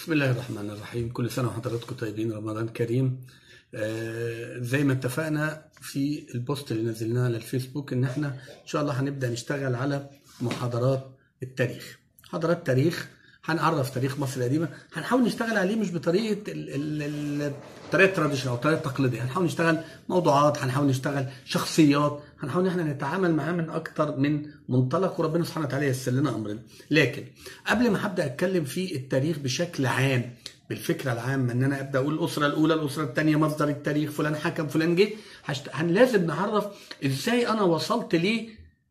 بسم الله الرحمن الرحيم كل سنة وحضراتكم طيبين رمضان كريم آه زي ما اتفقنا في البوست اللي نزلناه على الفيسبوك ان احنا ان شاء الله هنبدأ نشتغل على محاضرات التاريخ محاضرات تاريخ هنعرف تاريخ مصر القديمة هنحاول نشتغل عليه مش بطريقة ال- ال- ال- الطريقة التراديشنال او الطريقة التقليدية هنحاول نشتغل موضوعات هنحاول نشتغل شخصيات هنحاول ان احنا نتعامل معاه من اكتر من منطلق وربنا سبحانه وتعالى ييسر لنا امرنا لكن قبل ما هبدا اتكلم في التاريخ بشكل عام بالفكره العامه ان انا ابدا اقول الاسره الاولى الاسره الثانيه مصدر التاريخ فلان حكم فلان جه هشت... هن لازم نعرف ازاي انا وصلت ل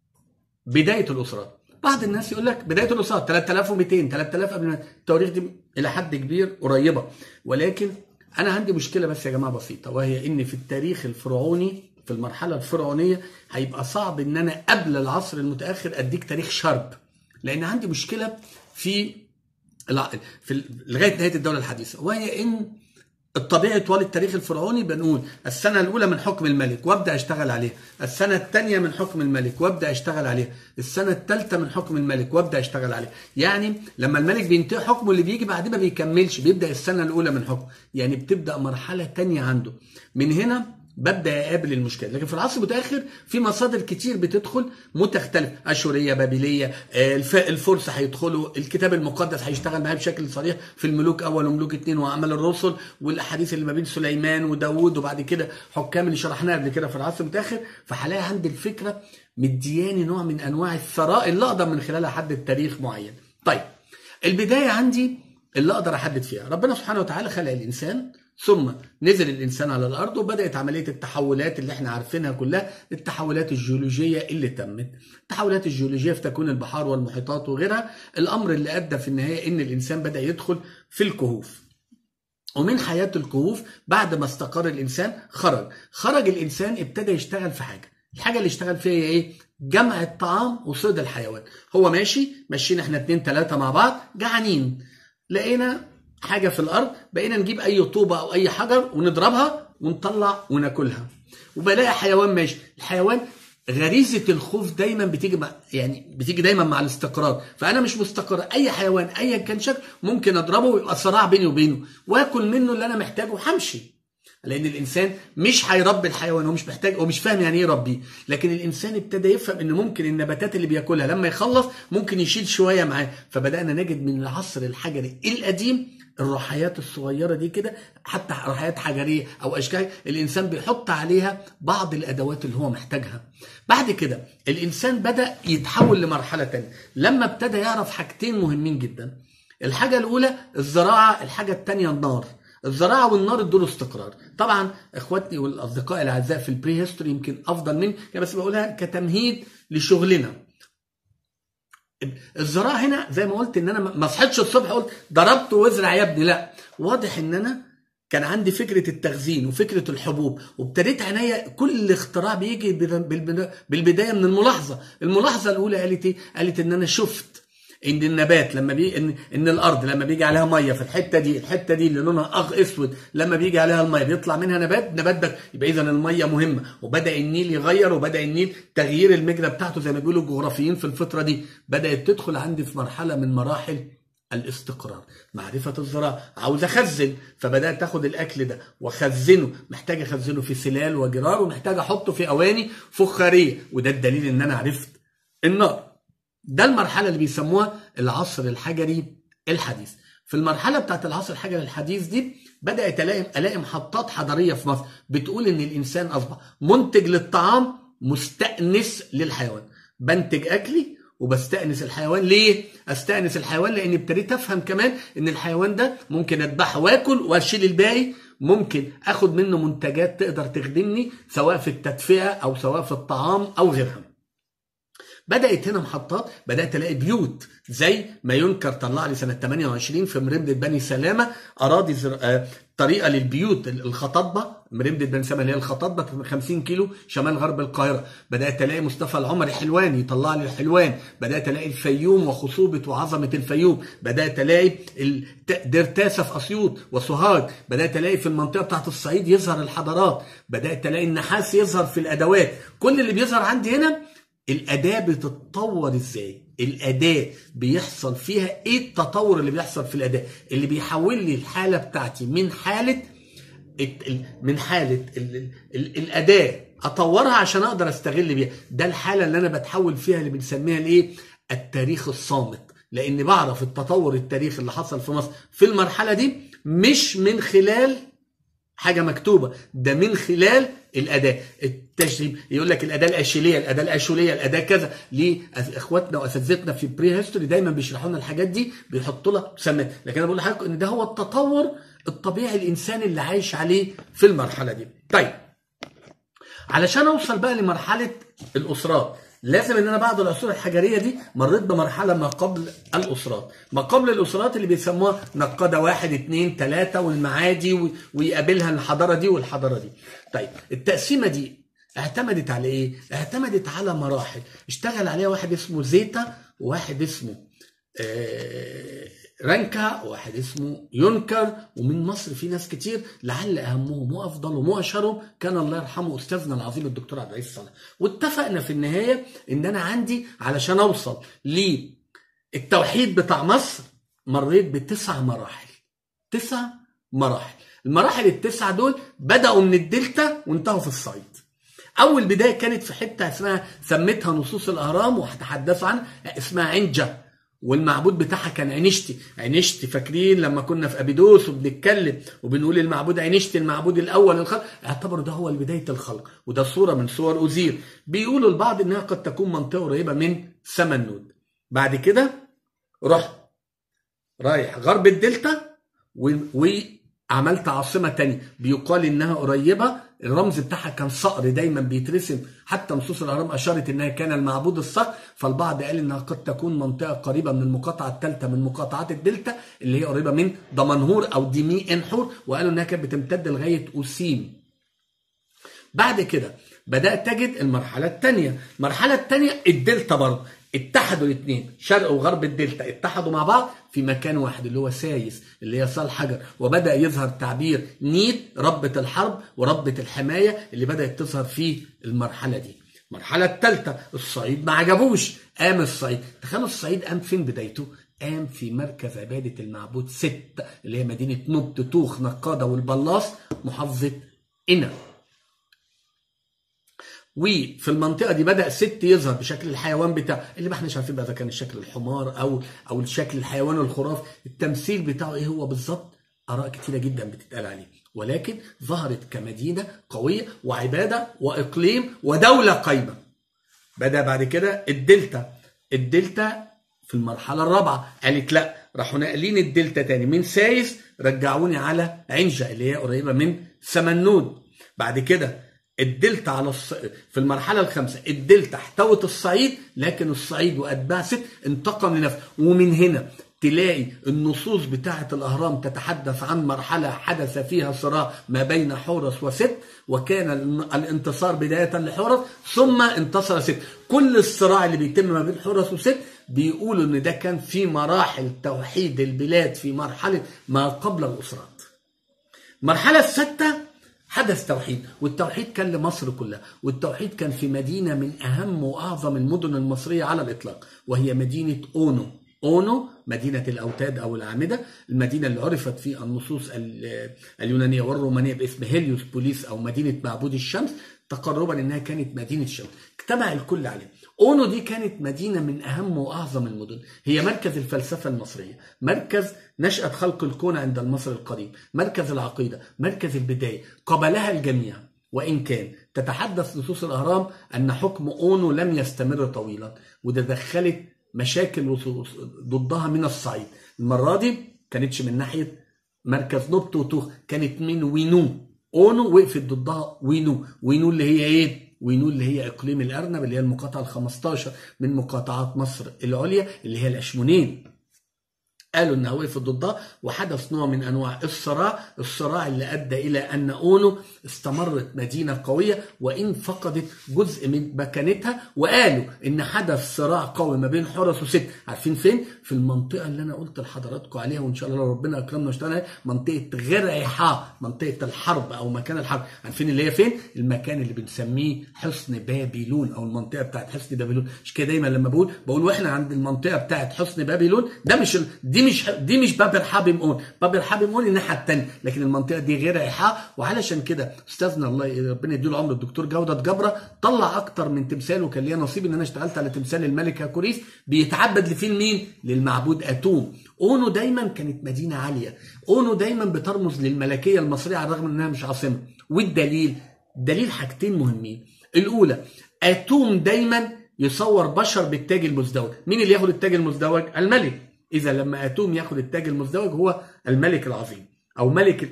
بدايه الاسرات بعض الناس يقول لك بدايه الاسرات 3200 3000 قبل ما التواريخ دي الى حد كبير قريبه ولكن انا عندي مشكله بس يا جماعه بسيطه وهي ان في التاريخ الفرعوني في المرحله الفرعونيه هيبقى صعب ان انا قبل العصر المتاخر اديك تاريخ شرب لان عندي مشكله في الع- في ال- لغايه نهايه الدوله الحديثه وهي ان الطبيعي طوال التاريخ الفرعوني بنقول السنة الأولى من حكم الملك وأبدأ أشتغل عليها، السنة الثانية من حكم الملك وأبدأ أشتغل عليها، السنة الثالثة من حكم الملك وأبدأ أشتغل عليها، يعني لما الملك بينتهي حكمه اللي بيجي بعدين ما بيكملش بيبدأ السنة الأولى من حكمه، يعني بتبدأ مرحلة تانية عنده، من هنا ببدا اقابل المشكله لكن في العصر المتاخر في مصادر كتير بتدخل متختلف اشوريه بابليه آه، الف- الفرس هيدخلوا الكتاب المقدس هيشتغل معايا بشكل صريح في الملوك اول وملوك اتنين واعمال الرسل والاحاديث اللي ما بين سليمان وداوود وبعد كده حكام اللي شرحناها قبل كده في العصر المتاخر فهلاقي عندي الفكره مدياني نوع من انواع الثراء اللي اقدر من خلالها احدد تاريخ معين طيب البدايه عندي اللي اقدر احدد فيها ربنا سبحانه وتعالى خلق الانسان ثم نزل الانسان على الارض وبدات عمليه التحولات اللي احنا عارفينها كلها التحولات الجيولوجيه اللي تمت التحولات الجيولوجيه في تكوين البحار والمحيطات وغيرها الامر اللي ادى في النهايه ان الانسان بدا يدخل في الكهوف ومن حياة الكهوف بعد ما استقر الإنسان خرج خرج الإنسان ابتدى يشتغل في حاجة الحاجة اللي اشتغل فيها هي إيه؟ جمع الطعام وصيد الحيوان هو ماشي ماشيين احنا اتنين تلاتة مع بعض جعانين لقينا حاجة في الأرض بقينا نجيب أي طوبة أو أي حجر ونضربها ونطلع وناكلها وبلاقي حيوان ماشي الحيوان غريزة الخوف دايما بتيجي مع يعني بتيجي دايما مع الاستقرار فأنا مش مستقر أي حيوان أيا كان شكله ممكن أضربه ويبقى صراع بيني وبينه وآكل منه اللي أنا محتاجه وهمشي لان الانسان مش هيربي الحيوان هو مش محتاج هو مش فاهم يعني ايه يربيه لكن الانسان ابتدى يفهم ان ممكن النباتات اللي بياكلها لما يخلص ممكن يشيل شويه معاه فبدانا نجد من العصر الحجري القديم الرحيات الصغيره دي كده حتى رحيات حجريه او اشكال الانسان بيحط عليها بعض الادوات اللي هو محتاجها بعد كده الانسان بدا يتحول لمرحله تانية لما ابتدى يعرف حاجتين مهمين جدا الحاجه الاولى الزراعه الحاجه الثانيه النار الزراعه والنار ادوا استقرار طبعا اخواتي والاصدقاء الاعزاء في البري هيستوري يمكن افضل مني يعني بس بقولها كتمهيد لشغلنا الزراعه هنا زي ما قلت ان انا ما صحيتش الصبح قلت ضربت وازرع يا ابني لا واضح ان انا كان عندي فكره التخزين وفكره الحبوب وابتديت عينيا كل اختراع بيجي بالبدا- بالبدايه من الملاحظه الملاحظه الاولى قالت ايه قالت ان انا شفت ان النبات لما بي ان ان الارض لما بيجي عليها ميه في الحته دي الحته دي اللي لونها اغ اسود لما بيجي عليها الميه بيطلع منها نبات نبات ده يبقى اذا الميه مهمه وبدا النيل يغير وبدا النيل تغيير المجرى بتاعته زي ما بيقولوا الجغرافيين في الفتره دي بدات تدخل عندي في مرحله من مراحل الاستقرار معرفة الزراعة عاوز أخزن فبدأت أخد الأكل ده وأخزنه محتاج أخزنه في سلال وجرار ومحتاج أحطه في أواني فخارية وده الدليل إن أنا عرفت النار ده المرحلة اللي بيسموها العصر الحجري الحديث في المرحلة بتاعت العصر الحجري الحديث دي بدأت ألاقي ألاقي محطات حضارية في مصر بتقول إن الإنسان أصبح منتج للطعام مستأنس للحيوان بنتج أكلي وبستأنس الحيوان ليه؟ استأنس الحيوان لأني ابتديت أفهم كمان إن الحيوان ده ممكن أذبحه وآكل وأشيل الباقي ممكن آخد منه منتجات تقدر تخدمني سواء في التدفئة أو سواء في الطعام أو غيرها. بدات هنا محطات بدات الاقي بيوت زي ما ينكر طلع لي سنه 28 في مرمده بني سلامه اراضي زر... آه، طريقه للبيوت الخطاطبه مرمده بني سلامه اللي هي الخطاطبه 50 كيلو شمال غرب القاهره بدات الاقي مصطفى العمري حلوان يطلع لي الحلوان بدات الاقي الفيوم وخصوبه وعظمه الفيوم بدات الاقي ال- ت- ديرتاسه في اسيوط وسوهاج بدات الاقي في المنطقه بتاعت الصعيد يظهر الحضارات بدات الاقي النحاس يظهر في الادوات كل اللي بيظهر عندي هنا الاداه بتتطور ازاي الاداه بيحصل فيها ايه التطور اللي بيحصل في الاداه اللي بيحول لي الحاله بتاعتي من حاله الت- ال- من حاله ال- ال- ال- الاداه اطورها عشان اقدر استغل بيها ده الحاله اللي انا بتحول فيها اللي بنسميها الايه التاريخ الصامت لان بعرف التطور التاريخي اللي حصل في مصر في المرحله دي مش من خلال حاجه مكتوبه ده من خلال الاداه التشريب يقول لك الاداه الاشيليه الاداه الاشوليه الاداه كذا ليه أس- اخواتنا واساتذتنا في بري هيستوري دايما بيشرحوا لنا الحاجات دي بيحطوا لها مسميات لكن انا بقول لحضرتك ان ده هو التطور الطبيعي الانساني اللي عايش عليه في المرحله دي طيب علشان اوصل بقى لمرحله الاسرات لازم ان انا بعد العصور الحجريه دي مريت بمرحله ما قبل الاسرات ما قبل الاسرات اللي بيسموها نقاده واحد اتنين تلاته والمعادي و- ويقابلها الحضاره دي والحضاره دي طيب التقسيمه دي اعتمدت على ايه اعتمدت على مراحل اشتغل عليها واحد اسمه زيتا وواحد اسمه آه، رانكا وواحد اسمه يونكر ومن مصر في ناس كتير لعل اهمهم وافضلهم واشهرهم كان الله يرحمه استاذنا العظيم الدكتور عبد العزيز صالح واتفقنا في النهايه ان انا عندي علشان اوصل للتوحيد بتاع مصر مريت بتسع مراحل تسع مراحل المراحل التسعه دول بداوا من الدلتا وانتهوا في الصعيد اول بدايه كانت في حته اسمها سميتها نصوص الاهرام وهتحدث عنها اسمها عنجه والمعبود بتاعها كان عنشتي عنشتي فاكرين لما كنا في ابيدوس وبنتكلم وبنقول المعبود عنشتي المعبود الاول للخلق اعتبروا ده هو بدايه الخلق وده صوره من صور اوزير بيقولوا البعض انها قد تكون منطقه قريبه من سمنود بعد كده رحت رايح غرب الدلتا و... وعملت عاصمه تانية بيقال انها قريبه الرمز بتاعها كان صقر دايما بيترسم حتى نصوص الاهرام اشارت انها كان المعبود الصقر فالبعض قال انها قد تكون منطقه قريبه من المقاطعه الثالثه من مقاطعات الدلتا اللي هي قريبه من دمنهور او ديمي انحور وقالوا انها كانت بتمتد لغايه اوسيم بعد كده بدات تجد المرحله الثانيه المرحله الثانيه الدلتا برضه اتحدوا الاثنين شرق وغرب الدلتا اتحدوا مع بعض في مكان واحد اللي هو سايس اللي هي صال حجر وبدا يظهر تعبير نيت ربة الحرب وربة الحمايه اللي بدات تظهر في المرحله دي المرحله الثالثه الصعيد ما عجبوش قام الصعيد تخيلوا الصعيد قام فين بدايته قام في مركز عباده المعبود ست اللي هي مدينه نبت توخ نقاده والبلاص محافظه قنا وفي المنطقه دي بدا ست يظهر بشكل الحيوان بتاعه اللي ما احناش عارفين بقى اذا كان الشكل الحمار او او الشكل الحيوان الخراف التمثيل بتاعه ايه هو بالظبط اراء كتيره جدا بتتقال عليه ولكن ظهرت كمدينه قويه وعباده واقليم ودوله قايمه بدا بعد كده الدلتا الدلتا في المرحله الرابعه قالت لا راحوا ناقلين الدلتا تاني من سايس رجعوني على عنجه اللي هي قريبه من سمنود بعد كده الدلتا على الص... في المرحله الخامسه الدلتا احتوت الصعيد لكن الصعيد واتباع ست انتقم لنفسه ومن هنا تلاقي النصوص بتاعه الاهرام تتحدث عن مرحله حدث فيها صراع ما بين حورس وست وكان الانتصار بدايه لحورس ثم انتصر ست كل الصراع اللي بيتم ما بين حورس وست بيقولوا ان ده كان في مراحل توحيد البلاد في مرحله ما قبل الاسرات المرحله السادسه حدث توحيد والتوحيد كان لمصر كلها والتوحيد كان في مدينة من أهم وأعظم المدن المصرية على الإطلاق وهي مدينة أونو أونو مدينة الأوتاد أو الأعمدة المدينة اللي عرفت في النصوص اليونانية والرومانية باسم هيليوس بوليس أو مدينة معبود الشمس تقربا إنها كانت مدينة الشمس اجتمع الكل عليها أونو دي كانت مدينة من أهم وأعظم المدن هي مركز الفلسفة المصرية مركز نشأة خلق الكون عند المصري القديم مركز العقيدة مركز البداية قبلها الجميع وإن كان تتحدث نصوص الأهرام أن حكم أونو لم يستمر طويلا وده دخلت مشاكل ضدها من الصعيد المرة دي كانتش من ناحية مركز نبت وتوخ كانت من وينو أونو وقفت ضدها وينو وينو اللي هي إيه؟ وينو اللي هي اقليم الارنب اللي هي المقاطعه ال 15 من مقاطعات مصر العليا اللي هي الاشمونين. قالوا انها وقفت ضدها وحدث نوع من انواع الصراع، الصراع اللي ادى الى ان اونو استمرت مدينه قويه وان فقدت جزء من مكانتها وقالوا ان حدث صراع قوي ما بين حرس وست، عارفين فين؟ في المنطقه اللي انا قلت لحضراتكم عليها وان شاء الله لو ربنا اكرمنا واشتغلنا منطقه غرعها، منطقه الحرب او مكان الحرب، عارفين اللي هي فين؟ المكان اللي بنسميه حصن بابلون او المنطقه بتاعت حصن بابلون، مش كده دايما لما بقول بقول واحنا عند المنطقه بتاعت حصن بابلون ده مش دي مش دي مش باب رحاب مؤون باب رحاب مؤون الناحيه الثانيه لكن المنطقه دي غير ايحاء وعلشان كده استاذنا الله ربنا يديله العمر الدكتور جوده جبره طلع اكتر من تمثال وكان ليا نصيب ان انا اشتغلت على تمثال الملكه كوريس بيتعبد لفين مين للمعبود اتوم اونو دايما كانت مدينه عاليه اونو دايما بترمز للملكيه المصريه على الرغم انها مش عاصمه والدليل دليل حاجتين مهمين الاولى اتوم دايما يصور بشر بالتاج المزدوج مين اللي ياخد التاج المزدوج الملك اذا لما اتوم ياخد التاج المزدوج هو الملك العظيم او ملك ال...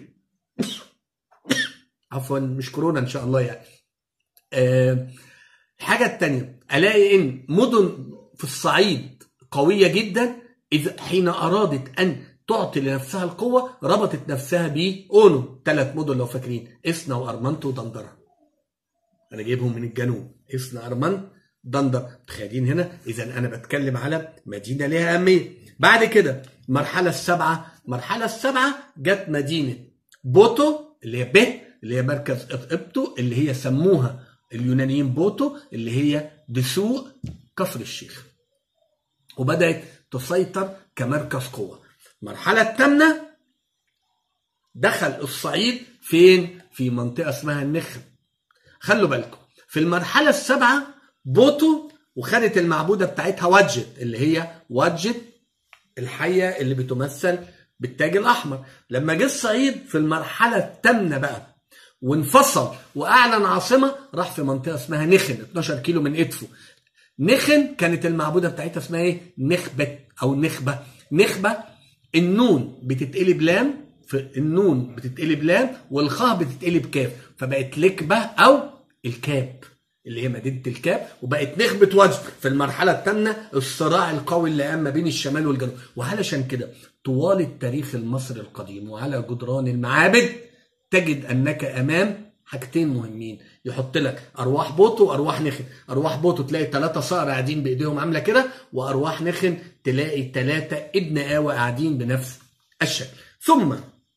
عفوا مش كورونا ان شاء الله يعني أه الحاجه الثانيه الاقي ان مدن في الصعيد قويه جدا اذا حين ارادت ان تعطي لنفسها القوه ربطت نفسها باونو ثلاث مدن لو فاكرين اسنا وارمنت ودندره انا جايبهم من الجنوب اسنا ارمنت دندر تخيلين هنا اذا انا بتكلم على مدينه لها اهميه بعد كده المرحله السابعه المرحله السابعه جت مدينه بوتو اللي هي ب اللي هي مركز ابتو اللي هي سموها اليونانيين بوتو اللي هي دسوق كفر الشيخ وبدات تسيطر كمركز قوه المرحله الثامنه دخل الصعيد فين في منطقه اسمها النخل خلوا بالكم في المرحله السابعه بوتو وخدت المعبوده بتاعتها وادجت اللي هي وادجت الحيه اللي بتمثل بالتاج الاحمر لما جه الصعيد في المرحله الثامنه بقى وانفصل واعلن عاصمه راح في منطقه اسمها نخن 12 كيلو من ادفو نخن كانت المعبوده بتاعتها اسمها ايه نخبه او نخبه نخبه النون بتتقلب لام في النون بتتقلب لام والخاء بتتقلب كاف فبقت لكبه او الكاب اللي هي مدينه الكاب وبقت نخبه وجه في المرحله الثامنه الصراع القوي اللي قام ما بين الشمال والجنوب وعلشان كده طوال التاريخ المصري القديم وعلى جدران المعابد تجد انك امام حاجتين مهمين يحط لك ارواح بوتو وارواح نخن ارواح بوتو تلاقي ثلاثه صقر قاعدين بايديهم عامله كده وارواح نخن تلاقي ثلاثه ابن قاوه قاعدين بنفس الشكل ثم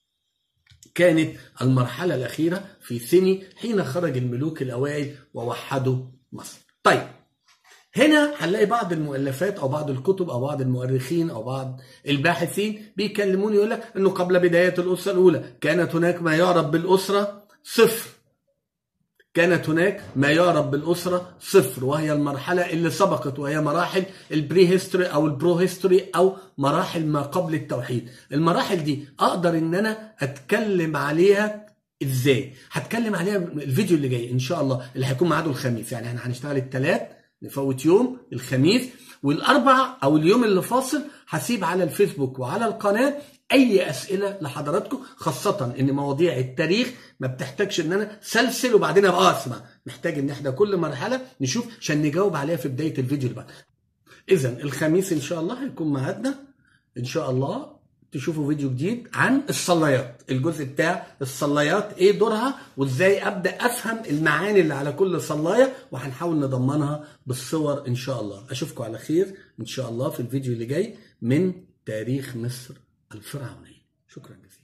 كانت المرحلة الأخيرة في سيني حين خرج الملوك الأوائل ووحدوا مصر طيب هنا هنلاقي بعض المؤلفات او بعض الكتب او بعض المؤرخين او بعض الباحثين بيكلموني يقول لك انه قبل بدايه الاسره الاولى كانت هناك ما يعرف بالاسره صفر كانت هناك ما يعرف بالاسره صفر وهي المرحله اللي سبقت وهي مراحل البري هيستوري او البرو هيستوري او مراحل ما قبل التوحيد المراحل دي اقدر ان انا اتكلم عليها ازاي هتكلم عليها الفيديو اللي جاي ان شاء الله اللي هيكون ميعاده الخميس يعني احنا هنشتغل الثلاث نفوت يوم الخميس والاربع او اليوم اللي فاصل هسيب على الفيسبوك وعلى القناه اي اسئله لحضراتكم خاصه ان مواضيع التاريخ ما بتحتاجش ان انا سلسل وبعدين ابقى اسمع محتاج ان احنا كل مرحله نشوف عشان نجاوب عليها في بدايه الفيديو اللي بعد اذا الخميس ان شاء الله هيكون ميعادنا ان شاء الله تشوفوا فيديو جديد عن الصلايات الجزء بتاع الصلايات ايه دورها وازاي ابدا افهم المعاني اللي على كل صلايه وهنحاول نضمنها بالصور ان شاء الله اشوفكم على خير ان شاء الله في الفيديو اللي جاي من تاريخ مصر الفرعونيه شكرا جزيلا